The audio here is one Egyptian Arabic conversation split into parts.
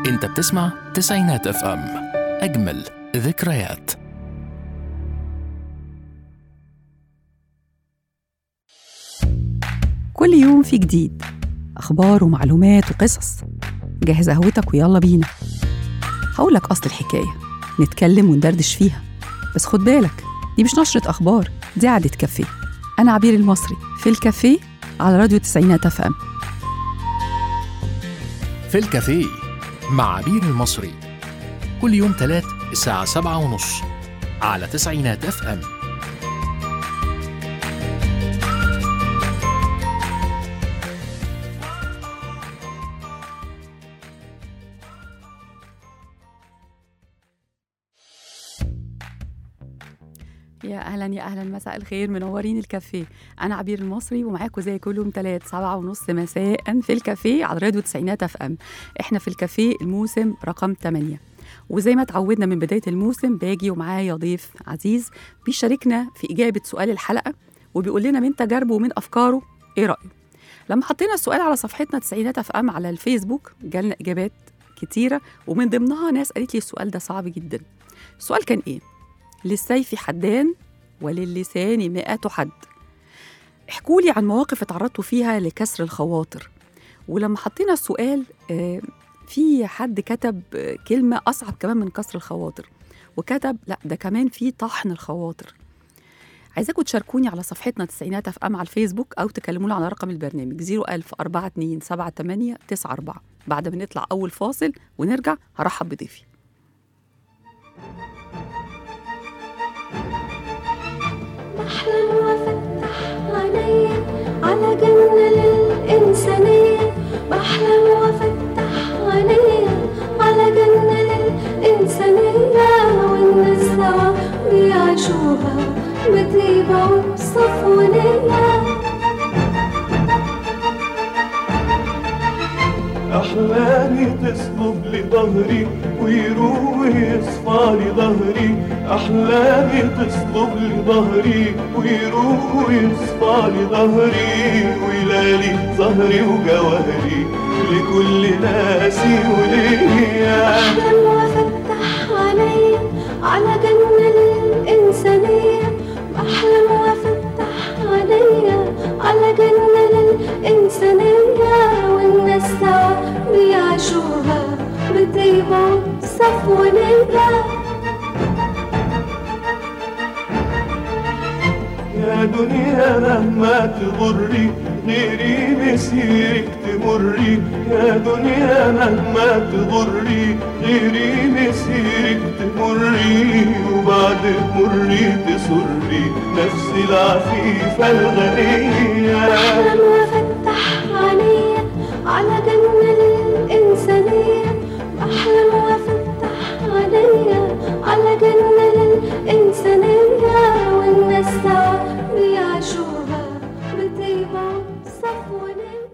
انت بتسمع تسعينات اف ام اجمل ذكريات كل يوم في جديد أخبار ومعلومات وقصص جهز قهوتك ويلا بينا هقولك أصل الحكاية نتكلم وندردش فيها بس خد بالك دي مش نشرة أخبار دي قعدة كافيه أنا عبير المصري في الكافيه على راديو تسعينات اف ام في الكافيه مع عبير المصري كل يوم تلات الساعة سبعة ونص على تسعينات اف ام يا اهلا يا اهلا مساء الخير منورين الكافيه انا عبير المصري ومعاكم زي كل يوم تلات سبعة ونص مساء في الكافيه على راديو تسعينات اف ام احنا في الكافيه الموسم رقم 8 وزي ما اتعودنا من بدايه الموسم باجي ومعايا ضيف عزيز بيشاركنا في اجابه سؤال الحلقه وبيقول لنا من تجاربه ومن افكاره ايه رايه لما حطينا السؤال على صفحتنا تسعينات اف ام على الفيسبوك جالنا اجابات كتيره ومن ضمنها ناس قالت لي السؤال ده صعب جدا السؤال كان ايه للسيف حدان وللسان مئة حد احكوا لي عن مواقف اتعرضتوا فيها لكسر الخواطر ولما حطينا السؤال آه، في حد كتب آه، كلمة أصعب كمان من كسر الخواطر وكتب لا ده كمان في طحن الخواطر عايزاكم تشاركوني على صفحتنا تسعينات اف ام على الفيسبوك او تكلمونا على رقم البرنامج 01000 42 78 94 بعد ما نطلع اول فاصل ونرجع هرحب بضيفي بحلم وافتح عيني على جنة للإنسانية بحلم وافتح عيني على جنة للإنسانية والناس سوا بيعيشوها بطيبة وبصفونية أحلامي تصلب لي ظهري ويروح يصفى لي ظهري أحلامي تصلب لي ظهري ويروح يصفى لي ظهري ويلالي ظهري وجوهري لكل ناسي وليا بحلم وافتح عيني على جنة للإنسانية بحلم وافتح عيني على جنة للإنسانية والناس سوا بيعيشوها بطيبة وصفونية يا دنيا مهما تغري غيري مسيرك تمري يا دنيا مهما تغري غيري مسيرك تمري وبعد مري تسري نفسي العفيفة الغنية بحلم وافتح عيني على جنة للإنسانية بحلم وافتح عيني على جنة للإنسانية والناس سوا بيعيشوها بطيبة وصفونية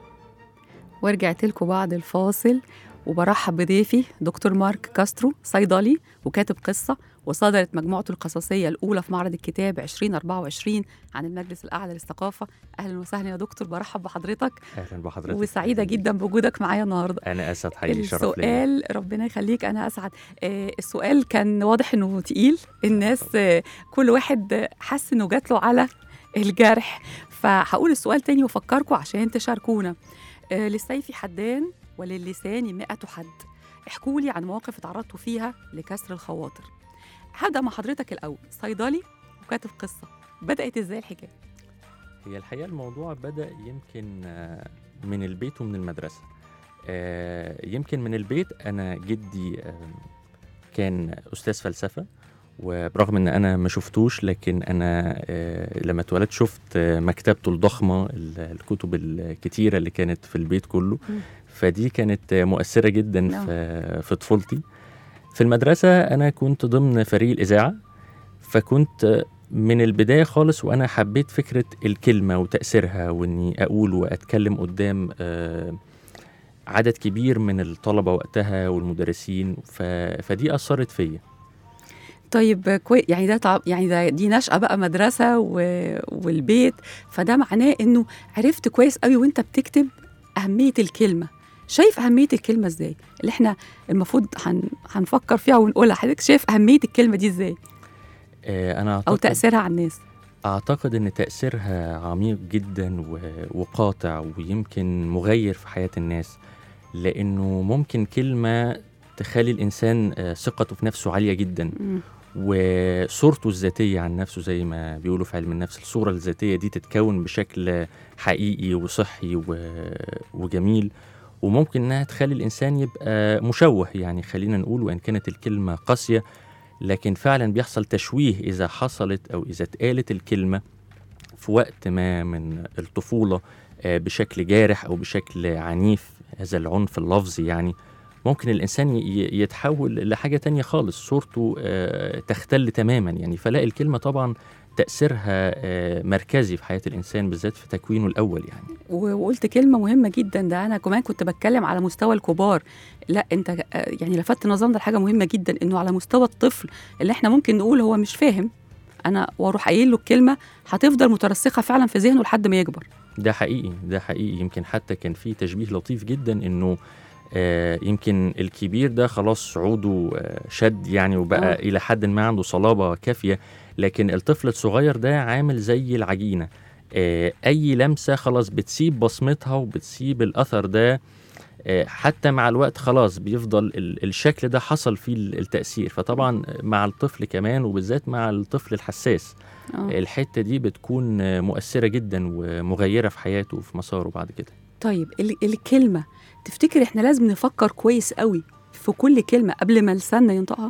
ورجعت لكم بعد الفاصل وبرحب بضيفي دكتور مارك كاسترو صيدلي وكاتب قصة وصدرت مجموعته القصصية الأولى في معرض الكتاب 2024 عن المجلس الأعلى للثقافة أهلا وسهلا يا دكتور برحب بحضرتك اهلا بحضرتك وسعيدة جدا بوجودك معايا النهاردة انا اسعد حقيقي شرف ليا السؤال ربنا يخليك أنا أسعد آه السؤال كان واضح إنه تقيل الناس آه كل واحد آه، حس إنه جات له على الجرح فهقول السؤال تاني وافكركم عشان تشاركونا آه للسيف حدان وللسان مئة حد احكوا لي عن مواقف اتعرضتوا فيها لكسر الخواطر هبدأ مع حضرتك الأول صيدلي وكاتب قصة بدأت ازاي الحكاية هي الحقيقه الموضوع بدا يمكن آه، من البيت ومن المدرسه آه، يمكن من البيت انا جدي آه، كان استاذ فلسفه وبرغم ان انا ما شفتوش لكن انا آه، لما اتولدت شفت آه، مكتبته الضخمه ال- الكتب الكتيره اللي كانت في البيت كله مم. فدي كانت آه، مؤثره جدا نعم. في في طفولتي في المدرسه انا كنت ضمن فريق الاذاعه فكنت من البدايه خالص وانا حبيت فكره الكلمه وتاثيرها واني اقول واتكلم قدام آه، عدد كبير من الطلبه وقتها والمدرسين ف... فدي اثرت فيا طيب كوي يعني ده طع... يعني ده دي نشأة بقى مدرسة و... والبيت فده معناه انه عرفت كويس قوي وانت بتكتب أهمية الكلمة شايف اهميه الكلمه ازاي اللي احنا المفروض هن... هنفكر فيها ونقولها حضرتك شايف اهميه الكلمه دي ازاي آه، انا او اعتقد تاثيرها على الناس اعتقد ان تاثيرها عميق جدا و- وقاطع ويمكن مغير في حياه الناس لانه ممكن كلمه تخلي الانسان آه، ثقته في نفسه عاليه جدا مم. وصورته الذاتيه عن نفسه زي ما بيقولوا في علم النفس الصوره الذاتيه دي تتكون بشكل حقيقي وصحي و- وجميل وممكن انها تخلي الانسان يبقى مشوه يعني خلينا نقول وان كانت الكلمه قاسيه لكن فعلا بيحصل تشويه اذا حصلت او اذا اتقالت الكلمه في وقت ما من الطفوله آه، بشكل جارح او بشكل عنيف هذا العنف اللفظي يعني ممكن الانسان ي- ي- يتحول لحاجه تانية خالص صورته آه، تختل تماما يعني فلا الكلمه طبعا تاثيرها آه، مركزي في حياه الانسان بالذات في تكوينه الاول يعني و- وقلت كلمه مهمه جدا ده انا كمان كنت بتكلم على مستوى الكبار لا انت آه، يعني لفت نظرنا لحاجه مهمه جدا انه على مستوى الطفل اللي احنا ممكن نقول هو مش فاهم انا واروح قايل له الكلمه هتفضل مترسخه فعلا في ذهنه لحد ما يكبر ده حقيقي ده حقيقي يمكن حتى كان في تشبيه لطيف جدا انه آه يمكن الكبير ده خلاص صعوده آه شد يعني وبقى آه. الى حد ما عنده صلابه كافيه لكن الطفل الصغير ده عامل زي العجينه آه اي لمسه خلاص بتسيب بصمتها وبتسيب الاثر ده آه، حتى مع الوقت خلاص بيفضل ال- الشكل ده حصل فيه ال- التأثير فطبعا مع الطفل كمان وبالذات مع الطفل الحساس آه. الحتة دي بتكون آه، مؤثرة جدا ومغيرة في حياته وفي مساره بعد كده طيب ال- الكلمه تفتكر احنا لازم نفكر كويس قوي في كل كلمه قبل ما لساننا ينطقها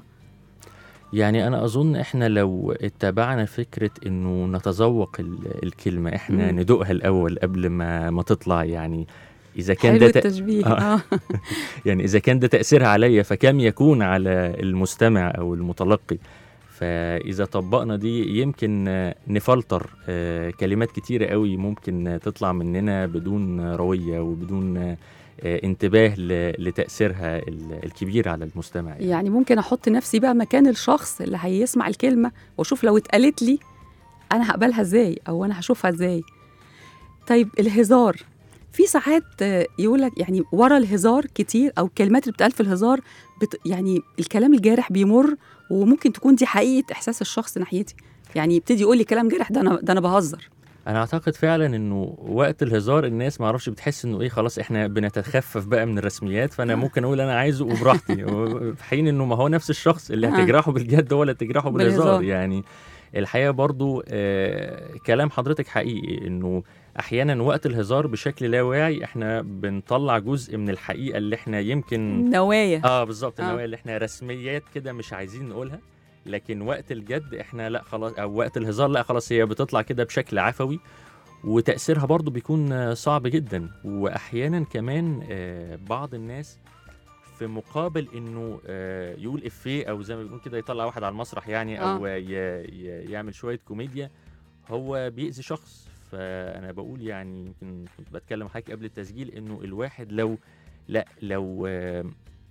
يعني أنا أظن إحنا لو اتبعنا فكرة إنه نتذوق ال- الكلمة إحنا مم. ندوقها الأول قبل ما ما تطلع يعني إذا كان حلو ده تأ- التشبيه آه. آه. يعني إذا كان ده تأثيرها عليا فكم يكون على المستمع أو المتلقي فإذا طبقنا دي يمكن آه، نفلتر آه، كلمات كتيرة قوي ممكن آه، تطلع مننا بدون آه، روية وبدون آه، آه، انتباه ل- لتأثيرها ال- الكبير على المستمع يعني. يعني ممكن احط نفسي بقى مكان الشخص اللي هيسمع الكلمه واشوف لو اتقالت لي انا هقبلها ازاي او انا هشوفها ازاي طيب الهزار في ساعات يقول لك يعني ورا الهزار كتير او الكلمات اللي بتقال في الهزار بت يعني الكلام الجارح بيمر وممكن تكون دي حقيقه احساس الشخص ناحيتي يعني يبتدي يقول لي كلام جارح ده انا ده انا بهزر انا اعتقد فعلا انه وقت الهزار الناس ما اعرفش بتحس انه ايه خلاص احنا بنتخفف بقى من الرسميات فانا آه. ممكن اقول انا عايزه وبراحتي في حين انه ما هو نفس الشخص اللي آه. هتجرحه بالجد هو اللي هتجرحه بالهزار بالهزار. يعني الحقيقه برضو آه كلام حضرتك حقيقي انه احيانا وقت الهزار بشكل لا واعي احنا بنطلع جزء من الحقيقه اللي احنا يمكن نوايا اه بالظبط آه. النوايا اللي احنا رسميات كده مش عايزين نقولها لكن وقت الجد احنا لا خلاص او وقت الهزار لا خلاص هي بتطلع كده بشكل عفوي وتأثيرها برضو بيكون آه، صعب جدا وأحيانا كمان آه، بعض الناس في مقابل انه آه، يقول افيه او زي ما بنقول كده يطلع واحد على المسرح يعني او ي- ي- يعمل شويه كوميديا هو بيأذي شخص فانا بقول يعني يمكن كنت بتكلم حضرتك قبل التسجيل انه الواحد لو لا لو آه،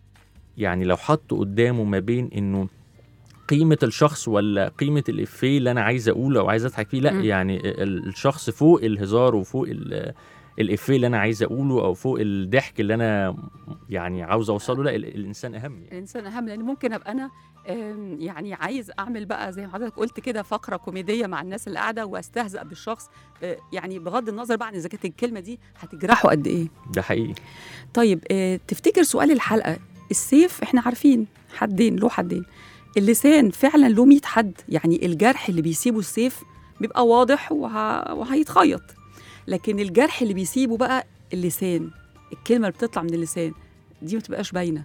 يعني لو حط قدامه ما بين انه قيمة الشخص ولا قيمة الإفيه اللي أنا عايز أقوله أو عايز أضحك فيه لا مم. يعني ال- الشخص فوق الهزار وفوق ال- الإفيه اللي أنا عايز أقوله أو فوق الضحك اللي أنا يعني عاوز أوصله لا ال- الإنسان أهم يعني. الانسان اهم لان ممكن ابقى انا آم، يعني عايز اعمل بقى زي ما حضرتك قلت كده فقره كوميديه مع الناس اللي قاعده واستهزأ بالشخص آه، يعني بغض النظر بقى عن اذا كانت الكلمه دي هتجرحه قد ايه ده حقيقي طيب آه، تفتكر سؤال الحلقه السيف احنا عارفين حدين له حدين اللسان فعلا له 100 حد يعني الجرح اللي بيسيبه السيف بيبقى واضح وه... وهيتخيط لكن الجرح اللي بيسيبه بقى اللسان الكلمه اللي بتطلع من اللسان دي ما بتبقاش باينه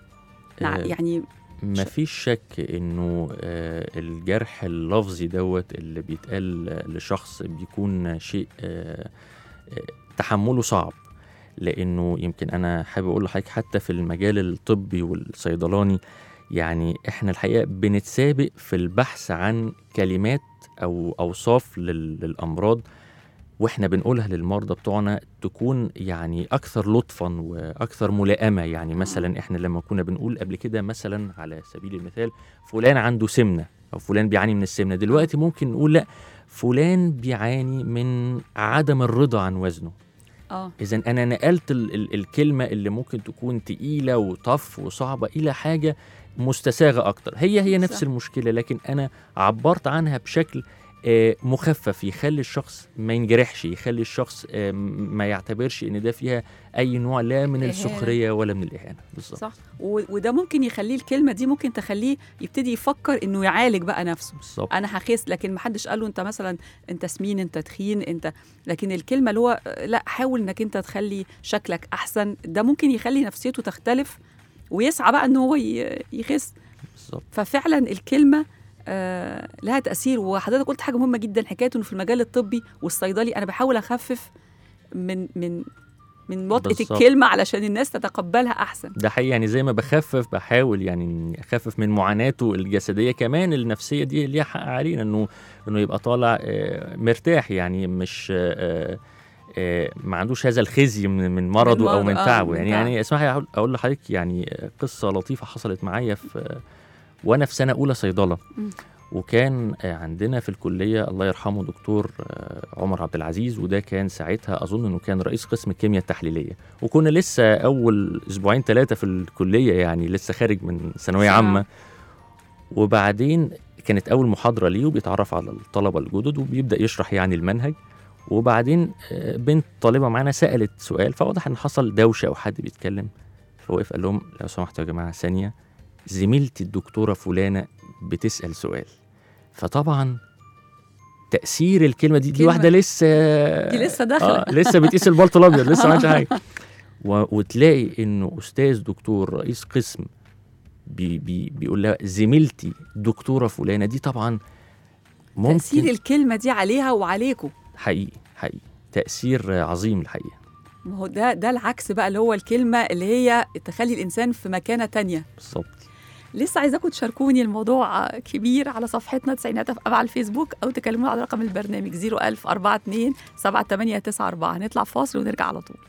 نع- آه، يعني ما فيش شك انه آه، الجرح اللفظي دوت اللي بيتقال لشخص بيكون شيء آه، آه، تحمله صعب لانه يمكن انا حابب اقول لحضرتك حتى في المجال الطبي والصيدلاني يعني احنا الحقيقه بنتسابق في البحث عن كلمات او اوصاف لل- للامراض واحنا بنقولها للمرضى بتوعنا تكون يعني اكثر لطفا واكثر ملائمه يعني مثلا احنا لما كنا بنقول قبل كده مثلا على سبيل المثال فلان عنده سمنه او فلان بيعاني من السمنه دلوقتي ممكن نقول لا فلان بيعاني من عدم الرضا عن وزنه اه اذا انا نقلت ال ال الكلمه اللي ممكن تكون تقيله وطف وصعبه الى حاجه مستساغه اكتر هي هي نفس صح. المشكله لكن انا عبرت عنها بشكل آه، مخفف يخلي الشخص ما ينجرحش يخلي الشخص آه، ما يعتبرش ان ده فيها اي نوع لا من إهانة. السخريه ولا من الاهانه بالظبط صح و- وده ممكن يخليه الكلمه دي ممكن تخليه يبتدي يفكر انه يعالج بقى نفسه بالظبط انا هخس لكن ما حدش قال له انت مثلا انت سمين انت تخين انت لكن الكلمه اللي هو آه، لا حاول انك انت تخلي شكلك احسن ده ممكن يخلي نفسيته تختلف ويسعى بقى ان هو ي- يخس بالظبط ففعلا الكلمه آه لها تاثير وحضرتك قلت حاجه مهمه جدا حكايه انه في المجال الطبي والصيدلي انا بحاول اخفف من من من وطئه بالظبط. الكلمه علشان الناس تتقبلها احسن ده حقيقي يعني زي ما بخفف بحاول يعني إني اخفف من معاناته الجسديه كمان النفسيه دي ليها حق علينا انه انه يبقى طالع آه، مرتاح يعني مش آه، آه، ما عندوش هذا الخزي من من مرضه او المرض، من آه، تعبه من يعني تعب. يعني اسمحي أقول- اقول لحضرتك يعني آه، قصه لطيفه حصلت معايا في آه، وانا في سنه اولى صيدله مم. وكان آه، عندنا في الكليه الله يرحمه دكتور آه، عمر عبد العزيز وده كان ساعتها اظن انه كان رئيس قسم الكيمياء التحليليه وكنا لسه اول اسبوعين ثلاثه في الكليه يعني لسه خارج من ثانويه آه. عامه وبعدين كانت اول محاضره ليه وبيتعرف على الطلبه الجدد وبيبدا يشرح يعني المنهج وبعدين آه، بنت طالبه معانا سالت سؤال فواضح ان حصل دوشه او حد بيتكلم فوقف قال لهم لو سمحتوا يا جماعه ثانيه زميلتي الدكتوره فلانه بتسال سؤال فطبعا تاثير الكلمه دي دي كلمة- واحده لسه دي لسه داخلة. آه لسه بتقيس البلط الابيض لسه ما عملش حاجه و- وتلاقي انه استاذ دكتور رئيس قسم بي بي بيقول لها زميلتي دكتوره فلانه دي طبعا ممكن تاثير الكلمه دي عليها وعليكم حقيقي حقيقي تاثير عظيم الحقيقه ما هو ده ده العكس بقى اللي هو الكلمه اللي هي تخلي الانسان في مكانه تانية بالظبط لسه عايزاكم تشاركوني الموضوع كبير على صفحتنا تسعينات اف ام على الفيسبوك او تكلمونا على رقم البرنامج 01000 42 7894 هنطلع فاصل ونرجع على طول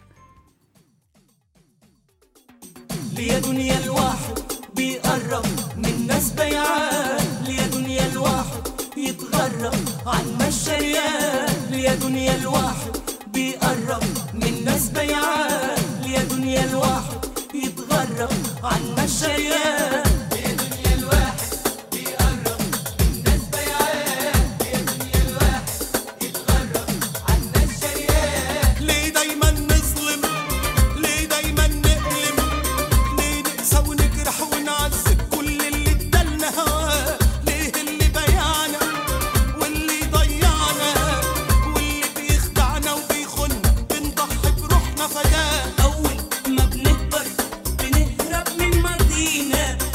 ليا دنيا الواحد بيقرب من ناس بيعان ليا دنيا الواحد يتغرب عن مشاريان ليا دنيا الواحد بيقرب من ناس بيعان ليا دنيا الواحد يتغرب عن مشاريان ليا دنيا الواحد بيقرب من ناس بيعان ليا دنيا الواحد يتغرب عن مشاريان ليه دايما نظلم ليه دايما نألم ليه نقسى ونجرح ونعذب كل اللي ادالنا هواه ليه اللي بيعنا واللي ضيعنا واللي بيخدعنا وبيخنا بنضحي بروحنا فداه اول ما بنكبر بنهرب من ماضينا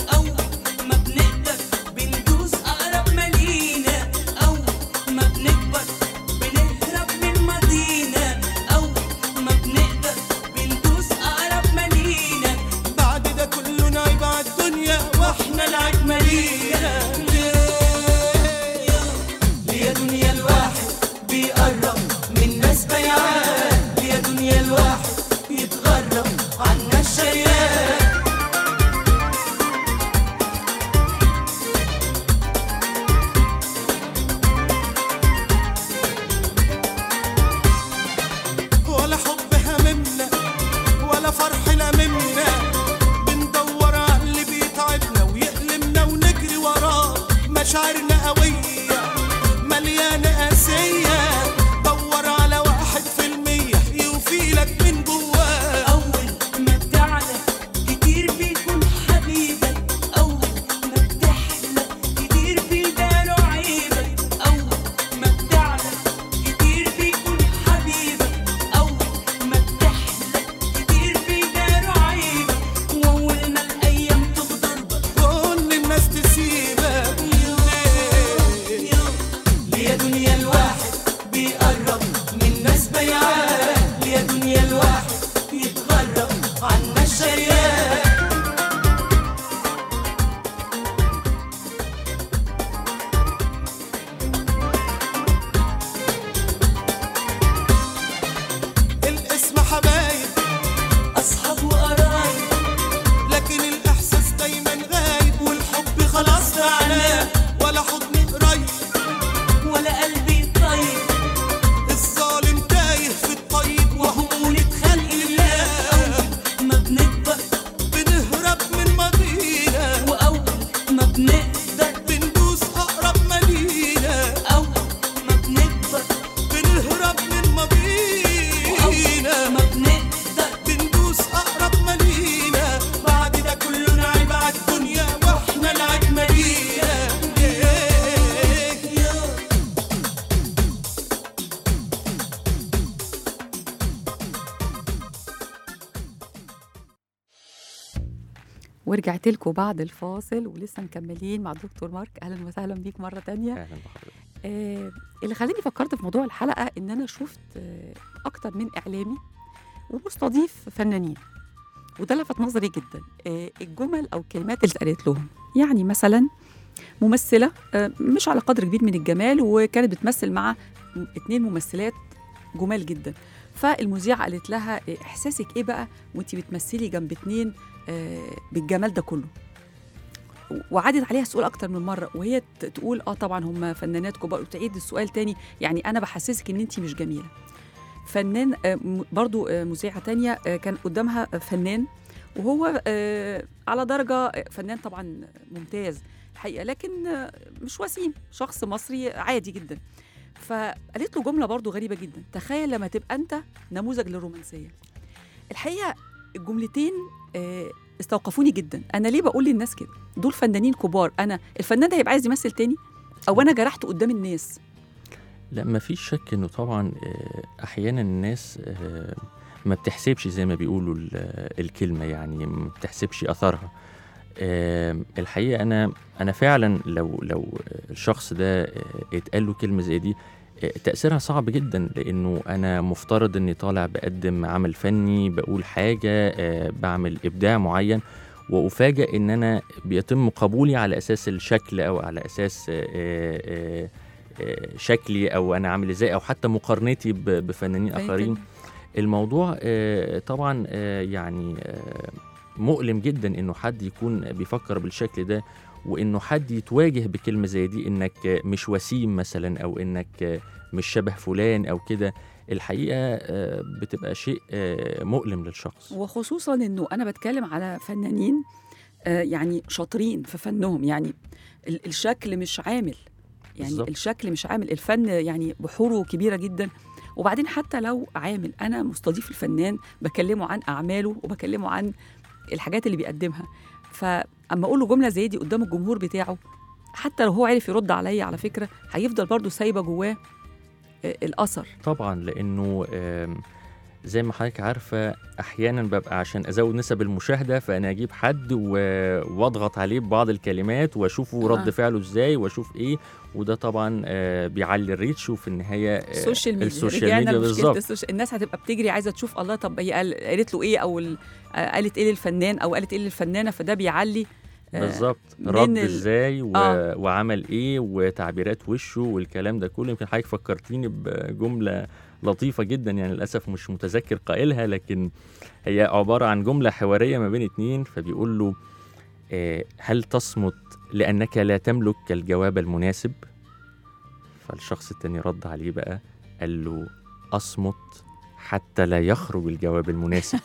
ورجعت لكم بعد الفاصل ولسه مكملين مع الدكتور مارك اهلا وسهلا بيك مره تانية اهلا بحضرتك آه اللي خلاني فكرت في موضوع الحلقه ان انا شفت آه اكتر من اعلامي ومستضيف فنانين وده لفت نظري جدا آه الجمل او الكلمات اللي اتقالت لهم يعني مثلا ممثله آه مش على قدر كبير من الجمال وكانت بتمثل مع م- اتنين ممثلات جمال جدا فالمذيعه قالت لها آه، احساسك ايه بقى وانت بتمثلي جنب اتنين آه بالجمال ده كله وعادت عليها السؤال اكتر من مره وهي ت- تقول اه طبعا هم فنانات كبار وتعيد السؤال تاني يعني انا بحسسك ان انت مش جميله فنان آه، م- برضو آه، مذيعه تانية آه، كان قدامها آه، فنان وهو آه، على درجه آه، فنان طبعا ممتاز الحقيقه لكن آه، مش وسيم شخص مصري عادي جدا فقالت له جمله برضو غريبه جدا تخيل لما تبقى انت نموذج للرومانسيه الحقيقه الجملتين آه، استوقفوني جدا انا ليه بقول للناس كده دول فنانين كبار انا الفنان ده هيبقى عايز يمثل تاني او انا جرحته قدام الناس لا ما فيش شك انه طبعا آه، احيانا الناس آه، ما بتحسبش زي ما بيقولوا ال- آه، الكلمه يعني ما بتحسبش اثرها آه، الحقيقه انا انا فعلا لو لو الشخص ده آه، اتقال له كلمه زي دي آه، تاثيرها صعب جدا لانه انا مفترض اني طالع بقدم عمل فني بقول حاجه آه، بعمل ابداع معين وافاجئ ان انا بيتم قبولي على اساس الشكل او على اساس آه، آه، آه، شكلي او انا عامل ازاي او حتى مقارنتي ب- بفنانين اخرين الموضوع آه، طبعا آه، يعني آه، مؤلم جدا انه حد يكون بيفكر بالشكل ده وانه حد يتواجه بكلمه زي دي انك آه، مش وسيم مثلا او انك آه، مش شبه فلان او كده الحقيقه آه، بتبقى شيء آه، مؤلم للشخص وخصوصا انه انا بتكلم على فنانين آه، يعني شاطرين في فنهم يعني ال- الشكل مش عامل يعني بالظبط. الشكل مش عامل الفن يعني بحوره كبيره جدا وبعدين حتى لو عامل انا مستضيف الفنان بكلمه عن اعماله وبكلمه عن الحاجات اللي بيقدمها فاما اقول له جمله زي دي قدام الجمهور بتاعه حتى لو هو عرف يرد عليا على فكره هيفضل برضه سايبه جواه آه، الاثر طبعا لانه آم، زي ما حضرتك عارفه احيانا ببقى عشان ازود نسب المشاهده فانا اجيب حد و- واضغط عليه ببعض الكلمات واشوفه رد آه. فعله ازاي واشوف ايه وده طبعا آه، بيعلي الريتش وفي النهايه آه، السوشيال ميديا السوشيال رجعنا ميديا لمشكلة بالظبط السوشيال الناس هتبقى بتجري عايزه تشوف الله طب هي قال- قالت له ايه او ال- آه، قالت ايه للفنان او قالت ايه للفنانه فده بيعلي آه، بالظبط من رد ال- ازاي و... آه. وعمل ايه وتعبيرات وشه والكلام ده كله يمكن حضرتك فكرتيني بجمله لطيفه جدا يعني للاسف مش متذكر قائلها لكن هي عباره عن جمله حواريه ما بين اتنين فبيقول له آه، هل تصمت لانك لا تملك الجواب المناسب فالشخص التاني رد عليه بقى قال له اصمت حتى لا يخرج الجواب المناسب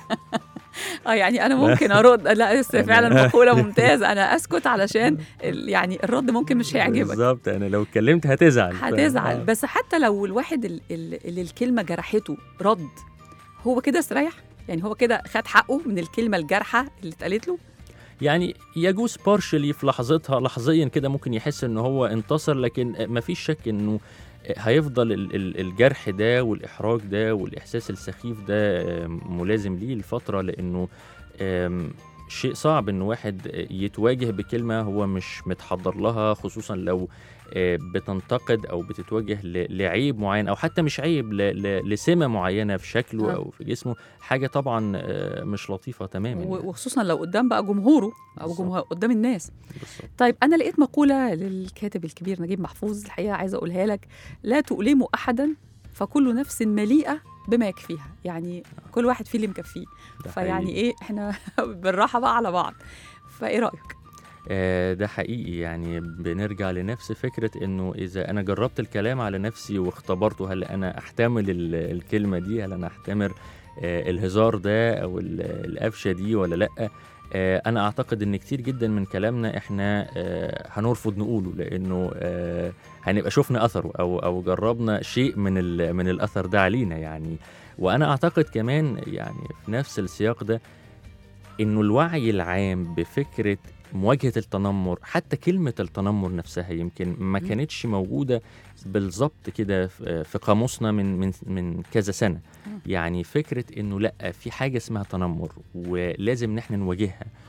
اه يعني انا ممكن ارد لا بس فعلا مقوله ممتازه انا اسكت علشان ال- يعني الرد ممكن مش هيعجبك بالظبط انا لو اتكلمت هتزعل ف- هتزعل آه. بس حتى لو الواحد ال- ال- اللي الكلمه جرحته رد هو كده استريح يعني هو كده خد حقه من الكلمه الجارحه اللي اتقالت له يعني يجوز بارشلي في لحظتها لحظيا كده ممكن يحس ان هو انتصر لكن مفيش شك انه هيفضل ال- ال- الجرح ده والاحراج ده والاحساس السخيف ده آم، ملازم ليه لفتره لانه آم، شيء صعب ان واحد يتواجه بكلمه هو مش متحضر لها خصوصا لو آه، بتنتقد او بتتوجه ل- لعيب معين او حتى مش عيب ل- ل- لسمه معينه في شكله آه. او في جسمه حاجه طبعا آه، مش لطيفه تماما يعني. و- وخصوصا لو قدام بقى جمهوره او بالظبط. جمهور قدام الناس بالظبط. طيب انا لقيت مقوله للكاتب الكبير نجيب محفوظ الحقيقه عايزه اقولها لك لا تؤلموا احدا فكل نفس مليئه بما يكفيها يعني كل واحد فيه اللي مكفيه ده فيعني حقيقي. ايه احنا بالراحه بقى على بعض فايه رايك آه، ده حقيقي يعني بنرجع لنفس فكرة انه اذا انا جربت الكلام على نفسي واختبرته هل انا احتمل ال- الكلمة دي هل انا احتمل آه، الهزار ده او ال- القفشة دي ولا لا آه، انا اعتقد ان كتير جدا من كلامنا احنا آه، هنرفض نقوله لانه آه، هنبقى شفنا اثره او او جربنا شيء من ال- من الاثر ده علينا يعني وانا اعتقد كمان يعني في نفس السياق ده انه الوعي العام بفكره مواجهه التنمر حتى كلمه التنمر نفسها يمكن ما مم. كانتش موجوده بالظبط كده في في قاموسنا من من من كذا سنه مم. يعني فكره انه لا في حاجه اسمها تنمر ولازم ان احنا نواجهها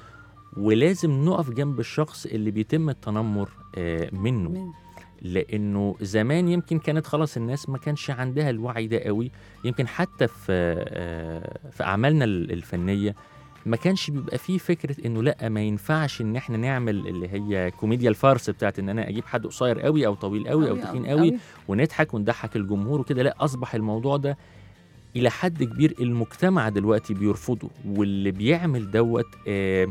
ولازم نقف جنب الشخص اللي بيتم التنمر آه، منه من لانه زمان يمكن كانت خلاص الناس ما كانش عندها الوعي ده قوي يمكن حتى في آه، في اعمالنا ال- الفنيه ما كانش بيبقى فيه فكره انه لا ما ينفعش ان احنا نعمل اللي هي كوميديا الفارس بتاعت ان انا اجيب حد قصير قوي او طويل قوي او تخين قوي ونضحك ونضحك الجمهور وكده لا اصبح الموضوع ده الى حد كبير المجتمع دلوقتي بيرفضه واللي بيعمل دوت آه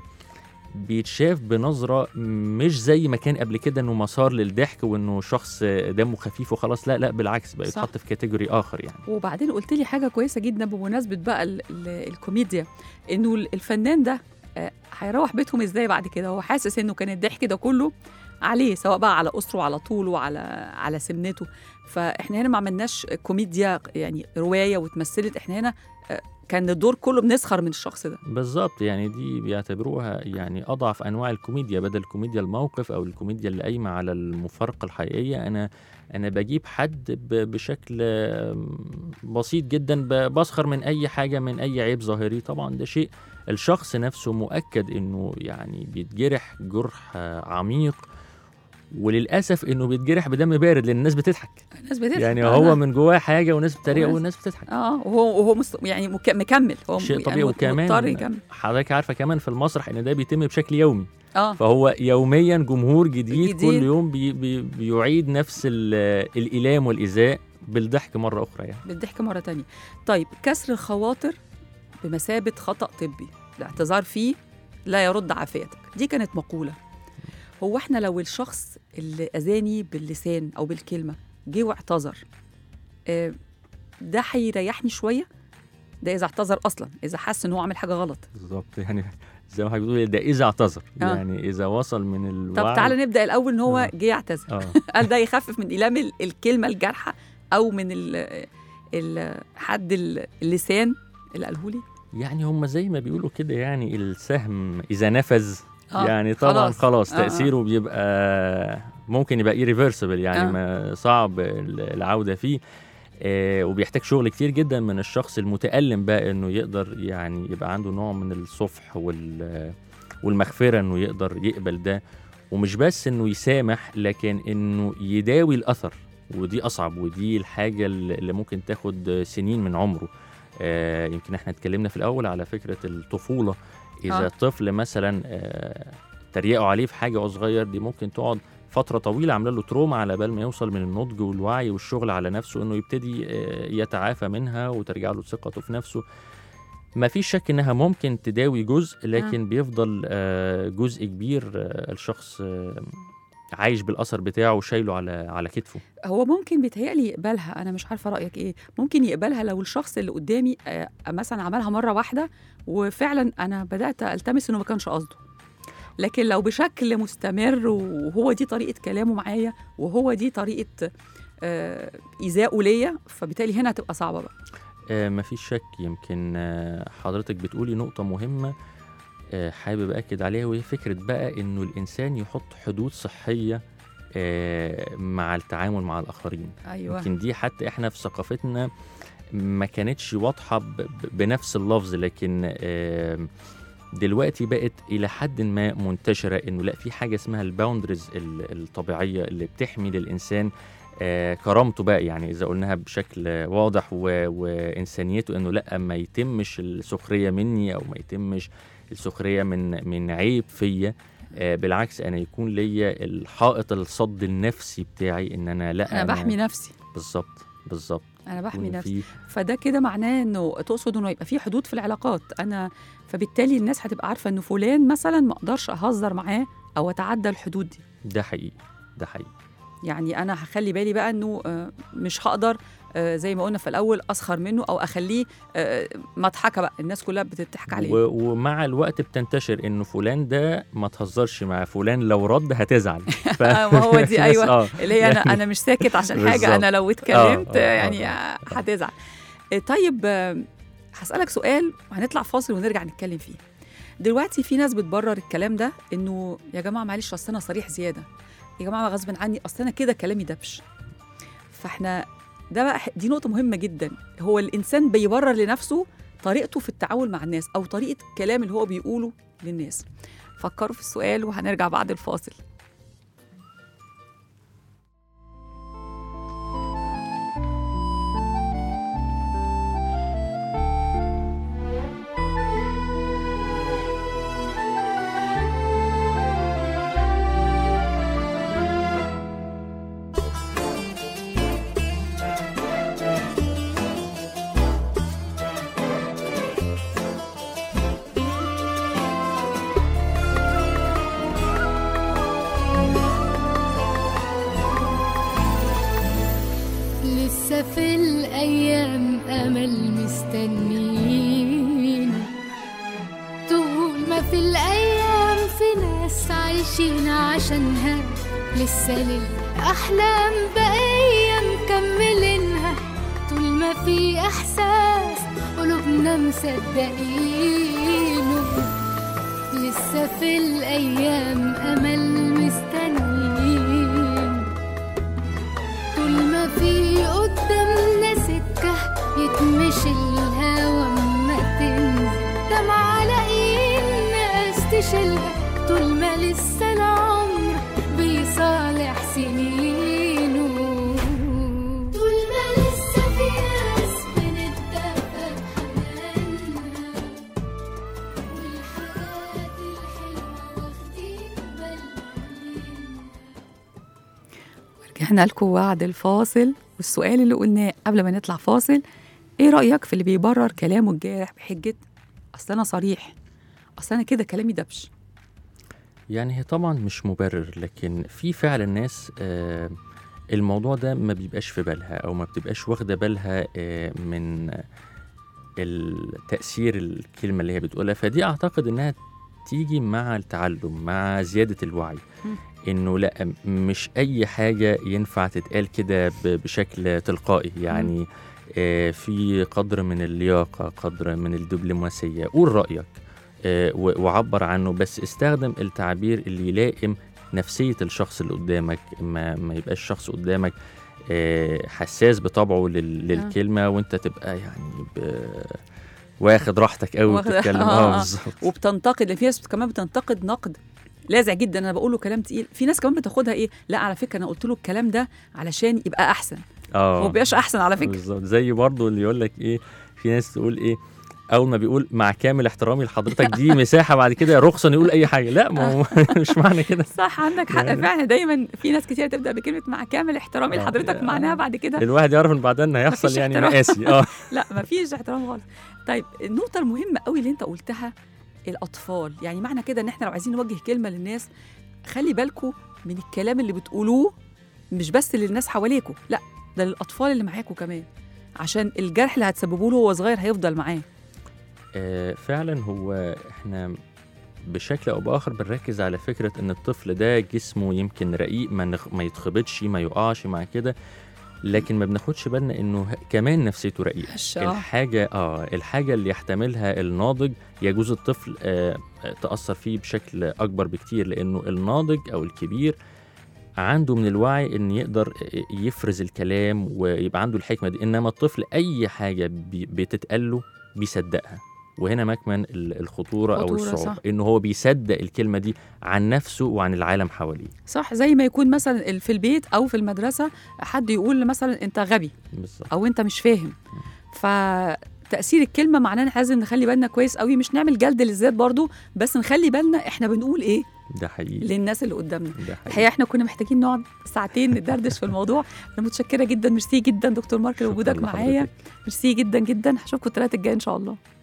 بيتشاف بنظره مش زي ما كان قبل كده انه مسار للضحك وانه شخص آه، دمه خفيف وخلاص لا لا بالعكس بقى صح. يتحط في كاتيجوري اخر يعني وبعدين قلت لي حاجه كويسه جدا بمناسبه بقى ال ال الكوميديا انه ال- الفنان ده آه، هيروح بيتهم ازاي بعد كده هو حاسس انه كان الضحك ده كله عليه سواء بقى على اسره على طوله وعلى على سمنته فاحنا هنا ما عملناش كوميديا يعني روايه واتمثلت احنا هنا آه، كان الدور كله بنسخر من الشخص ده بالظبط يعني دي بيعتبروها يعني اضعف انواع الكوميديا بدل كوميديا الموقف او الكوميديا اللي قايمه على المفارقه الحقيقيه انا انا بجيب حد ب- بشكل آم، بسيط جدا ب- بسخر من اي حاجه من اي عيب ظاهري طبعا ده شيء الشخص نفسه مؤكد انه يعني بيتجرح جرح آه، عميق وللاسف انه بيتجرح بدم بارد لان الناس بتضحك الناس بتضحك يعني آه، هو أنا- من جواه حاجه والناس بتتريق والناس- والناس بتضحك اه وهو وهو مست... يعني مك... مكمل هو شيء يعني طبيعي مض- وكمان مضطر يكمل حضرتك عارفه كمان في المسرح ان ده بيتم بشكل يومي اه فهو يوميا جمهور جديد, جديد. كل يوم بي بي بيعيد نفس ال- الإيلام والإيذاء بالضحك مرة أخرى يعني بالضحك مرة تانية طيب كسر الخواطر بمثابة خطأ طبي الاعتذار فيه لا يرد عافيتك دي كانت مقولة هو احنا لو الشخص اللي أذاني باللسان أو بالكلمة جه واعتذر آه، ده هيريحني شوية ده إذا اعتذر أصلا إذا حس إن هو عمل حاجة غلط بالظبط يعني زي ما حضرتك بتقولي ده إذا اعتذر آه. يعني إذا وصل من الوعي طب تعالى نبدأ الأول إن هو آه. جه يعتذر آه هل ده يخفف من إيلام ال- الكلمة الجارحة أو من ال ال حد ال- اللسان اللي قاله لي يعني هم زي ما بيقولوا كده يعني السهم إذا نفذ آه، يعني طبعا خلاص. خلاص, آه، آه. تأثيره بيبقى ممكن يبقى irreversible يعني آه. ما صعب العودة فيه آه وبيحتاج شغل كتير جدا من الشخص المتألم بقى انه يقدر يعني يبقى عنده نوع من الصفح وال والمغفرة انه يقدر يقبل ده ومش بس انه يسامح لكن انه يداوي الاثر ودي اصعب ودي الحاجة اللي ممكن تاخد سنين من عمره آه يمكن احنا اتكلمنا في الاول على فكرة الطفولة اذا آه. آه. طفل مثلا آه تريقوا عليه في حاجة وهو صغير دي ممكن تقعد فترة طويلة عاملة له تروما على بال ما يوصل من النضج والوعي والشغل على نفسه انه يبتدي آه، يتعافى منها وترجع له ثقته في نفسه ما فيش شك انها ممكن تداوي جزء لكن بيفضل آه، جزء كبير آه، الشخص آه، عايش بالاثر بتاعه وشايله على على كتفه هو ممكن بيتهيألي يقبلها انا مش عارفه رايك ايه ممكن يقبلها لو الشخص اللي قدامي آه، مثلا عملها مره واحده وفعلا انا بدات التمس انه ما كانش قصده لكن لو بشكل مستمر وهو دي طريقه كلامه معايا وهو دي طريقه آه، ايذائه ليا فبالتالي هنا هتبقى صعبه بقى آه، مفيش شك يمكن آه، حضرتك بتقولي نقطة مهمة آه، حابب أكد عليها وهي فكرة بقى إنه الإنسان يحط حدود صحية آه، مع التعامل مع الآخرين ايوه يمكن دي حتى إحنا في ثقافتنا ما كانتش واضحة ب- ب- بنفس اللفظ لكن آه، دلوقتي بقت إلى حد ما منتشرة إنه لا في حاجة اسمها الباوندرز الطبيعية اللي بتحمي للإنسان آه، كرامته بقى يعني اذا قلناها بشكل واضح و... وانسانيته انه لا ما يتمش السخريه مني او ما يتمش السخريه من من عيب فيا آه، بالعكس انا يكون ليا الحائط الصد النفسي بتاعي ان انا لا انا بحمي نفسي بالظبط بالظبط انا بحمي يكون نفسي في- فده كده معناه انه تقصد انه يبقى في حدود في العلاقات انا فبالتالي الناس هتبقى عارفه انه فلان مثلا ما اقدرش اهزر معاه او اتعدى الحدود دي ده حقيقي ده حقيقي يعني انا هخلي بالي بقى انه آه، مش هقدر آه، زي ما قلنا في الاول اسخر منه او اخليه آه، مضحكه بقى الناس كلها بتضحك عليه و... ومع الوقت بتنتشر انه فلان ده ما تهزرش مع فلان لو رد هتزعل ف... آه، ما هو دي في ناس- أيوة. آه. اللي هي انا يعني- انا مش ساكت عشان حاجه بالظبط. انا لو اتكلمت آه، آه، يعني آه. هتزعل آه، طيب آه، هسالك سؤال وهنطلع فاصل ونرجع نتكلم فيه دلوقتي في ناس بتبرر الكلام ده انه يا جماعه معلش اصل انا صريح زياده يا جماعه غصب عني اصل انا كده كلامي دبش فاحنا ده بقى دي نقطه مهمه جدا هو الانسان بيبرر لنفسه طريقته في التعامل مع الناس او طريقه الكلام اللي هو بيقوله للناس فكروا في السؤال وهنرجع بعد الفاصل لسه في الأيام أمل مستنين طول ما في الأيام في ناس عايشين عشانها لسه للأحلام بقية مكملينها طول ما في إحساس قلوبنا مصدقينه لسه في الأيام أمل مستنين طول ما في قدامنا سكة يتمشي الهوا ما تنزل دمع على ناس تشيلها طول ما لسه العمر بيصالح سنينه طول ما لسه في ناس بنتدفى بحنانها والحاجات الحلوة واخدين بالنا منها رجعنا لكم بعد الفاصل والسؤال اللي قلناه قبل ما نطلع فاصل ايه رأيك في اللي بيبرر كلامه الجارح بحجة اصل انا صريح اصل انا كده كلامي دبش يعني هي طبعا مش مبرر لكن في فعلا ناس آه، الموضوع ده ما بيبقاش في بالها او ما بتبقاش واخده بالها آه، من التأثير الكلمة اللي هي بتقولها فدي أعتقد إنها تيجي مع التعلم مع زيادة الوعي مم. إنه لا مش أي حاجة ينفع تتقال كده ب- بشكل تلقائي يعني آه، في قدر من اللياقة قدر من الدبلوماسية قول رأيك آه، و- وعبر عنه بس استخدم التعبير اللي يلائم نفسية الشخص اللي قدامك ما, ما يبقاش شخص قدامك آه، حساس بطبعه لل- للكلمة وانت تبقى يعني ب... واخد راحتك قوي واخد- وبتتكلم آه، اه آه. بالظبط وبتنتقد لأن في ناس كمان بتنتقد نقد لاذع جدا انا بقول له كلام تقيل في ناس كمان بتاخدها ايه لا على فكره انا قلت له الكلام ده علشان يبقى احسن هو اه ما بيبقاش احسن على فكره بالظبط زي برضه اللي يقول لك ايه في ناس تقول ايه اول ما بيقول مع كامل احترامي لحضرتك دي مساحه بعد كده رخصه إنه يقول اي حاجه لا ما هو مش معنى كده صح عندك حق يعني- فعلا دايما في ناس كتير تبدا بكلمه مع كامل احترامي آه، لحضرتك آه. معناها بعد كده الواحد يعرف ان بعدين هيحصل مفيش يعني احترام. مقاسي اه لا ما فيش احترام خالص طيب النقطه المهمه قوي اللي انت قلتها الاطفال يعني معنى كده ان احنا لو عايزين نوجه كلمه للناس خلي بالكم من الكلام اللي بتقولوه مش بس للناس حواليكوا لا ده للاطفال اللي معاكوا كمان عشان الجرح اللي هتسببوه له وهو صغير هيفضل معاه آه، فعلا هو احنا بشكل او باخر بنركز على فكره ان الطفل ده جسمه يمكن رقيق ما, نخ... ما يتخبطش ما يقعش مع كده لكن ما بناخدش بالنا انه ه- كمان نفسيته رقيقه هشة. الحاجه اه الحاجه اللي يحتملها الناضج يجوز الطفل آه آه، تاثر فيه بشكل اكبر بكتير لانه الناضج او الكبير عنده من الوعي ان يقدر يفرز الكلام ويبقى عنده الحكمه دي انما الطفل اي حاجه بي- بتتقال له بيصدقها وهنا مكمن ال- الخطوره او خطورة، الصعوبه صح. انه هو بيصدق الكلمه دي عن نفسه وعن العالم حواليه صح زي ما يكون مثلا ال- في البيت او في المدرسه حد يقول مثلا انت غبي بالظبط او انت مش فاهم فتاثير الكلمه معناه ان إحنا لازم نخلي بالنا كويس قوي مش نعمل جلد للذات برضو بس نخلي بالنا احنا بنقول ايه ده حقيقي للناس اللي قدامنا ده الحقيقه حقيقي احنا كنا محتاجين نقعد ساعتين ندردش في الموضوع انا متشكره جدا ميرسي جدا دكتور مارك شكراً لوجودك معايا لحضرتك. ميرسي جدا جدا هشوفكم الثلاث الجاي ان شاء الله